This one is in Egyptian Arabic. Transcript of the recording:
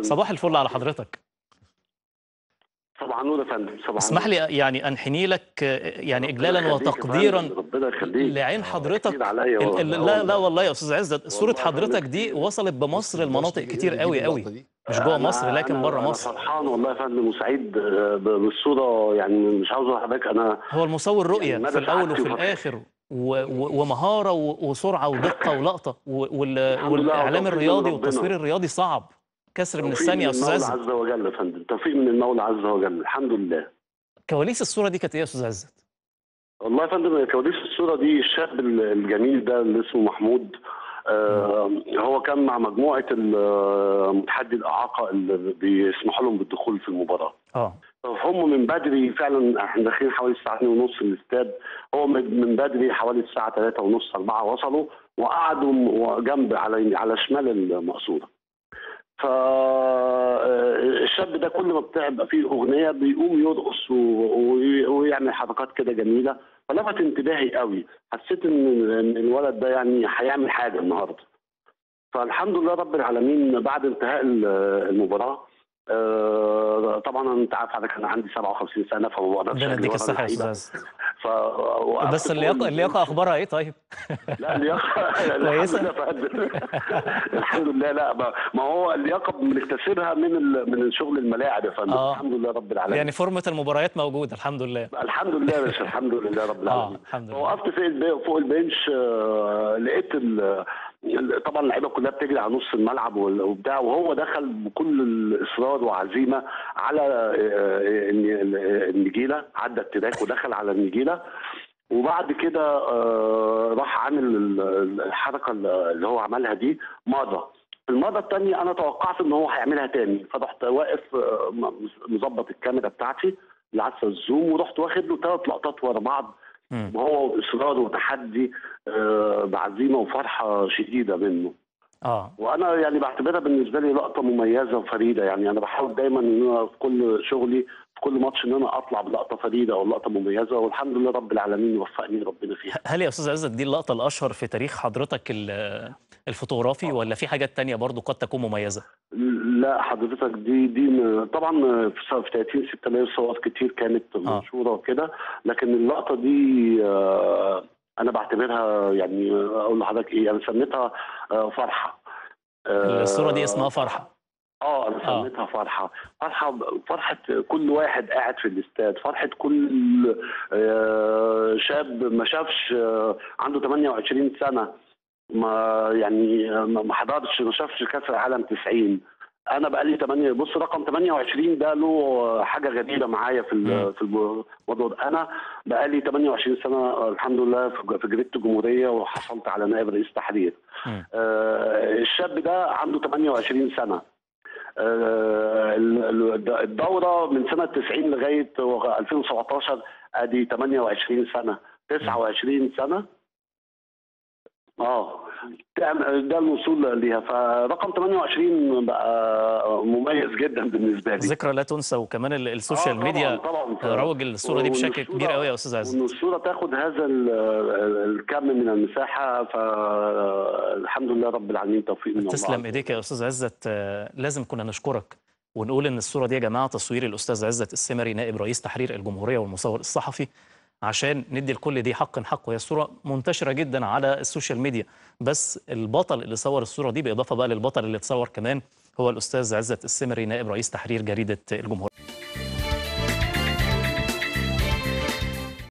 صباح الفل على حضرتك صباح النور يا فندم صباح اسمح النور. لي يعني انحني لك آه، يعني ربنا اجلالا يخليك يا وتقديرا فندم، ربنا يخليك لعين حضرتك كتير عليا ال- والله. ال- آه لا والله. لا والله يا استاذ عزت صوره والله حضرتك أنا دي كتير. وصلت بمصر لمناطق كتير قوي قوي مش أنا- جوه مصر لكن أنا- بره أنا مصر فرحان والله يا فندم وسعيد آه، ب- بالصوره يعني مش عاوز اقول لحضرتك انا هو المصور رؤيه يعني مدى في الاول سعادتي وفي وفرحتي. الاخر و- و- ومهاره و- وسرعه ودقه ولقطه و- وال- الحمد لله والاعلام وتوفيق من الرياضي ربنا. والتصوير الرياضي صعب كسر من توفيق الثانيه يا استاذ المولى عزت عز وجل يا فندم توفيق من المولى عز وجل الحمد لله كواليس الصوره دي كانت ايه يا استاذ عزت والله يا فندم كواليس الصوره دي الشاب الجميل ده اللي اسمه محمود آه هو كان مع مجموعه ال- متحدي الاعاقه اللي بيسمحوا لهم بالدخول في المباراه اه هم من بدري فعلا احنا داخلين حوالي الساعه 2 ونص الاستاد هو من من بدري حوالي الساعه 3 ونص 4 وصلوا وقعدوا م- جنب على على شمال المقصوره فالشاب ده كل ما بتبقى فيه اغنيه بيقوم يرقص و- و- ويعمل حركات كده جميله فلفت انتباهي قوي حسيت ان إن الولد ده يعني هيعمل حاجه النهارده فالحمد لله رب العالمين بعد انتهاء ال- المباراه آه، طبعا انت عارف انا كان عندي 57 سنه فما بقدرش ربنا أجري يديك ورا الصحه يا اللعيبة. استاذ عزت فوقفت بس فوق اللياقه ال- اللياقه اخبارها ايه طيب لا اللياقه الحمد كويسة؟ لله يا فندم. الحمد لله لا ما- ما هو اللياقه بنكتسبها من ال- من شغل الملاعب يا فندم آه. الحمد لله رب العالمين يعني فورمه المباريات موجوده الحمد لله الحمد لله يا باشا الحمد لله رب اه العالمين الحمد لله وقفت فوق الب- فوق البنش آه، لقيت ال- ال- طبعا اللعيبه كلها بتجري على نص الملعب وال- وبتاع وهو دخل بكل الاصرار وعزيمه على آه، الن- النجيله عدى التراك ودخل على النجيله وبعد كده آه، راح عامل ال- الحركه اللي هو عملها دي مره المره الثانيه انا توقعت ان هو هيعملها تاني فرحت واقف آه، م- مظبط الكاميرا بتاعتي العدسه الزوم ورحت واخد له ثلاث لقطات ورا بعض مم. وهو اصرار وتحدي آه، بعزيمه وفرحه شديده منه اه وانا يعني بعتبرها بالنسبه لي لقطه مميزه وفريده يعني انا بحاول دايما ان انا في كل شغلي في كل ماتش ان انا اطلع بلقطه فريده او لقطه مميزه والحمد لله رب العالمين وفقني ربنا فيها هل يا استاذ عزت دي اللقطه الاشهر في تاريخ حضرتك ال- الفوتوغرافي ولا في حاجات تانية برضو قد تكون مميزه لا حضرتك دي دي م- طبعا في في 30 6 ليا صور كتير كانت منشوره وكده لكن اللقطه دي آه، انا بعتبرها يعني اقول لحضرتك ايه انا سميتها آه، فرحه آه، الصوره دي اسمها فرحه اه انا آه. سميتها فرحه فرحه فرحه كل واحد قاعد في الاستاد فرحه كل آه، شاب ما شافش آه، عنده 28 سنه ما يعني ما ما حضرش ما شافش كاس العالم 90 انا بقى لي 8 بص رقم 28 ده له حاجه غريبه معايا في مم. ال- في الموضوع ده انا بقى لي 28 سنه آه، الحمد لله في في جريده الجمهوريه وحصلت على نائب رئيس تحرير مم. آه، الشاب ده عنده 28 سنه آه، ال- ال- الدوره من سنه 90 لغايه 2017 ادي 28 سنه 29 سنه اه تعمل- ده الوصول ليها فرقم 28 بقى مميز جدا بالنسبه لي ذكرى لا تنسى وكمان ال- السوشيال آه، طبعاً، ميديا طبعا روج الصوره دي بشكل والصورة- كبير قوي يا استاذ عزت وان الصوره تاخد هذا ال- ال- الكم من المساحه فالحمد لله رب العالمين توفيق من الله تسلم عز ايديك يا استاذ عزت آه، لازم كنا نشكرك ونقول ان الصوره دي يا جماعه تصوير الاستاذ عزت السمري نائب رئيس تحرير الجمهوريه والمصور الصحفي عشان ندي الكل دي حق حقه هي الصوره منتشره جدا على السوشيال ميديا بس البطل اللي صور الصوره دي بالاضافه بقى للبطل اللي اتصور كمان هو الاستاذ عزت السمري نائب رئيس تحرير جريده الجمهوريه